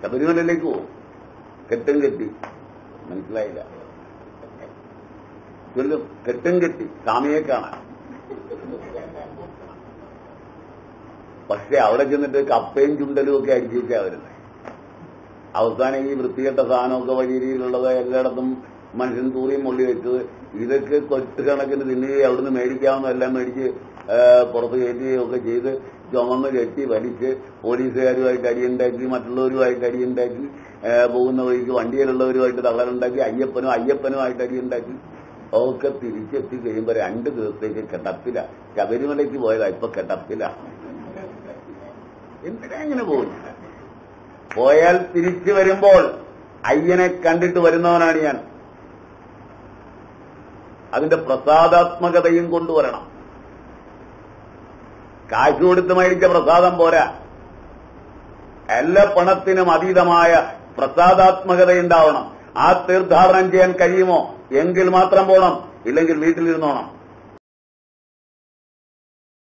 ശബരിമലയിലേക്ക് പോകും കെട്ടും കെട്ടി മനസ്സിലായില്ല ചൊല്ലും കെട്ടും കെട്ടി സ്വാമിയെ കാണാൻ പക്ഷെ അവിടെ ചെന്നിട്ട് കപ്പയും ചുണ്ടലും ഒക്കെ അടിച്ചിട്ടാ വരുന്നത് അവസാനം ഈ വൃത്തികെട്ട സാധനമൊക്കെ വഴിയിലുള്ളത് എല്ലായിടത്തും മനുഷ്യൻ തൂറിയും മുള്ളി വെച്ചത് ഇതൊക്കെ കൊട്ടുകണക്കിന് തിന്നുകയും അവിടുന്ന് മേടിക്കാവുന്നതെല്ലാം മേടിച്ച് ആ, പുറത്ത് കയറ്റുകയും ഒക്കെ ചെയ്ത് ചുമന്ന് കെട്ടി വലിച്ച് പോലീസുകാരുമായിട്ട് അടിയുണ്ടാക്കി മറ്റുള്ളവരുമായിട്ട് അടിയുണ്ടാക്കി ആ, പോകുന്ന വഴിക്ക് വണ്ടിയിലുള്ളവരുമായിട്ട് തള്ളലുണ്ടാക്കി അയ്യപ്പനും അയ്യപ്പനുമായിട്ട് അടിയുണ്ടാക്കി ഒക്കെ തിരിച്ചെത്തി കഴിയുമ്പോ രണ്ട് ദിവസത്തേക്ക് കിടപ്പില്ല ശബരിമലയ്ക്ക് പോയതാ ഇപ്പൊ കിടപ്പില്ല എന്തിനാ ഇങ്ങനെ പോകുന്നു പോയാൽ തിരിച്ചു വരുമ്പോൾ അയ്യനെ കണ്ടിട്ട് വരുന്നവനാണ് ഞാൻ അതിന്റെ പ്രസാദാത്മകതയും കൊണ്ടുവരണം കാശ് കൊടുത്ത് മേടിച്ച പ്രസാദം പോരാ എല്ലാ പണത്തിനും അതീതമായ പ്രസാദാത്മകത ഉണ്ടാവണം ആ തീർത്ഥാടനം ചെയ്യാൻ കഴിയുമോ എങ്കിൽ മാത്രം പോണം ഇല്ലെങ്കിൽ വീട്ടിലിരുന്നോണം